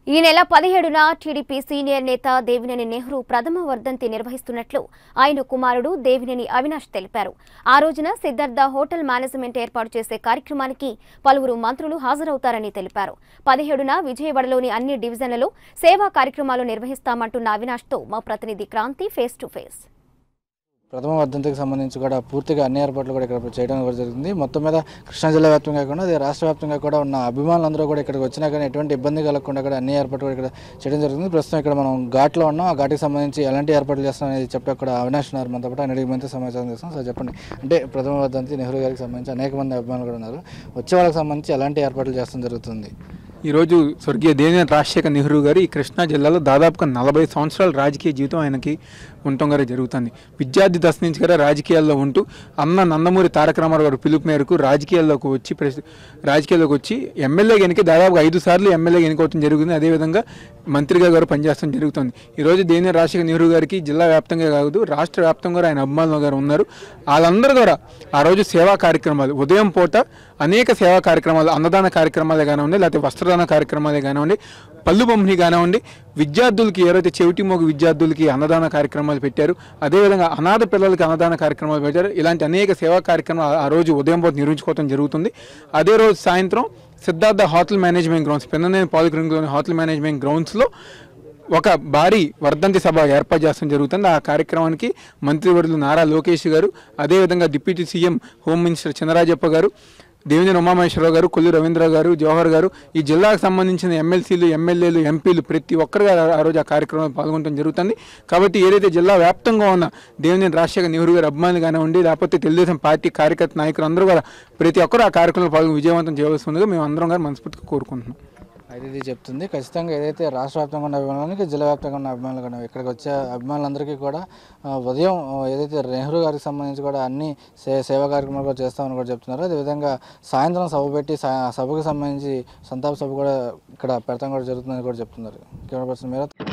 ఈ నెల పదిహేడున టీడీపీ సీనియర్ నేత దేవినేని నెహ్రూ ప్రథమ వర్ధంతి నిర్వహిస్తున్నట్లు ఆయన కుమారుడు దేవినేని అవినాష్ తెలిపారు ఆ రోజున సిద్ధార్థ హోటల్ మేనేజ్మెంట్ ఏర్పాటు చేసే కార్యక్రమానికి పలువురు మంత్రులు హాజరవుతారని తెలిపారు పదిహేడున విజయవాడలోని అన్ని డివిజన్లలో సేవా కార్యక్రమాలు నిర్వహిస్తామంటున్న అవినాష్తో మా ప్రతినిధి క్రాంతి ఫేస్ టు ఫేస్ ప్రథమ వర్ధంతికి సంబంధించి కూడా పూర్తిగా అన్ని ఏర్పాట్లు కూడా ఇక్కడ చేయడం కూడా జరిగింది మొత్తం మీద కృష్ణా జిల్లా వ్యాప్తంగా కాకుండా అదే రాష్ట్ర వ్యాప్తంగా కూడా ఉన్న అభిమానులందరూ కూడా ఇక్కడికి వచ్చినా కానీ ఎటువంటి ఇబ్బంది కలగకుండా కూడా అన్ని ఏర్పాట్లు కూడా ఇక్కడ చేయడం జరిగింది ప్రస్తుతం ఇక్కడ మనం ఘాట్లో ఉన్నాం ఆ ఘాట్కి సంబంధించి ఎలాంటి ఏర్పాట్లు చేస్తాం అనేది చెప్పి అక్కడ అవినాష్ ఉన్నారు మనతో పాటు ఆయన మంది సమాచారం చేస్తాం సార్ చెప్పండి అంటే ప్రథమ వర్ధంతి నెహ్రూ గారికి సంబంధించి అనేక మంది అభిమానులు కూడా ఉన్నారు వచ్చే వాళ్ళకి సంబంధించి ఎలాంటి ఏర్పాట్లు చేస్తాం జరుగుతుంది ఈరోజు స్వర్గీయ దేవేంద్ర రాజశేఖర్ నెహ్రూ గారు ఈ కృష్ణా జిల్లాలో దాదాపుగా నలభై సంవత్సరాల రాజకీయ జీవితం ఆయనకి ఉండటం గారు జరుగుతుంది విద్యార్థి దశ నుంచి కూడా రాజకీయాల్లో ఉంటూ అన్న నందమూరి తారక రామారావు గారి పిలుపు మేరకు రాజకీయాల్లోకి వచ్చి ప్రెస్ రాజకీయాల్లోకి వచ్చి ఎమ్మెల్యే ఎన్నిక దాదాపుగా ఐదు సార్లు ఎమ్మెల్యే ఎన్నుకోవడం జరుగుతుంది అదేవిధంగా మంత్రిగా గారు పనిచేస్తడం జరుగుతుంది ఈరోజు దేవేంద్ర రాజశేఖర్ నెహ్రూ గారికి జిల్లా వ్యాప్తంగా కాదు రాష్ట్ర వ్యాప్తంగా కూడా ఆయన అభిమానులు గారు ఉన్నారు వాళ్ళందరూ కూడా ఆ రోజు సేవా కార్యక్రమాలు ఉదయం పూట అనేక సేవా కార్యక్రమాలు అన్నదాన కార్యక్రమాలే కానివ్వండి లేకపోతే వస్త్రదాన కార్యక్రమాలే కానివ్వండి పళ్ళు పంపిణీ కానివ్వండి విద్యార్థులకి ఎవరైతే చెవిటి మోగ విద్యార్థులకి అన్నదాన కార్యక్రమాలు పెట్టారు అదేవిధంగా అనాథ పిల్లలకి అన్నదాన కార్యక్రమాలు పెట్టారు ఇలాంటి అనేక సేవా కార్యక్రమాలు ఆ రోజు ఉదయం పూట నిర్వహించుకోవడం జరుగుతుంది అదే రోజు సాయంత్రం Siddhartha hotel management grounds Pennaneni పాలిగ్రింగ్లోని హోటల్ మేనేజ్మెంట్ గ్రౌండ్స్లో ఒక భారీ వర్ధంతి సభ ఏర్పాటు చేస్తడం జరుగుతుంది ఆ కార్యక్రమానికి మంత్రివర్యులు నారా లోకేష్ గారు అదేవిధంగా deputy CM home minister Chandrarajappa garu Devendra Umamaheswararao గారు కొల్లు రవీంద్ర గారు జవహర్ గారు ఈ జిల్లాకు సంబంధించిన ఎమ్మెల్సీలు ఎమ్మెల్యేలు ఎంపీలు ప్రతి ఒక్కరు గారు ఆ రోజు ఆ కార్యక్రమంలో పాల్గొనడం జరుగుతుంది కాబట్టి ఏదైతే జిల్లా వ్యాప్తంగా ఉన్న దేవేంద్ర రాజశేఖర్ నెహ్రూ గారు అభిమానులు కానివ్వండి లేకపోతే తెలుగుదేశం పార్టీ కార్యకర్త నాయకులు అందరూ కూడా ప్రతి ఒక్కరు ఆ కార్యక్రమంలో పాల్గొని విజయవంతం చేయవలసి ఉందిగా మేము అందరం గారు మనస్ఫూర్తిగా కోరుకుంటున్నాం అయితే ఇది చెప్తుంది ఖచ్చితంగా ఏదైతే రాష్ట్ర వ్యాప్తంగా ఉన్న అభిమానులకి జిల్లా వ్యాప్తంగా ఉన్న అభిమానులు కూడా ఇక్కడికి వచ్చే అభిమానులందరికీ కూడా ఆ, ఉదయం ఆ, ఏదైతే నెహ్రూ గారికి సంబంధించి కూడా అన్ని సే సేవా కార్యక్రమాలు కూడా చేస్తామని కూడా చెప్తున్నారు అదేవిధంగా సాయంత్రం సభ పెట్టి సా- సభకు సంబంధించి సంతాప సభ కూడా ఇక్కడ పెడతాం కూడా జరుగుతుందని కూడా చెప్తున్నారు కెమెరా పర్సన్ మీద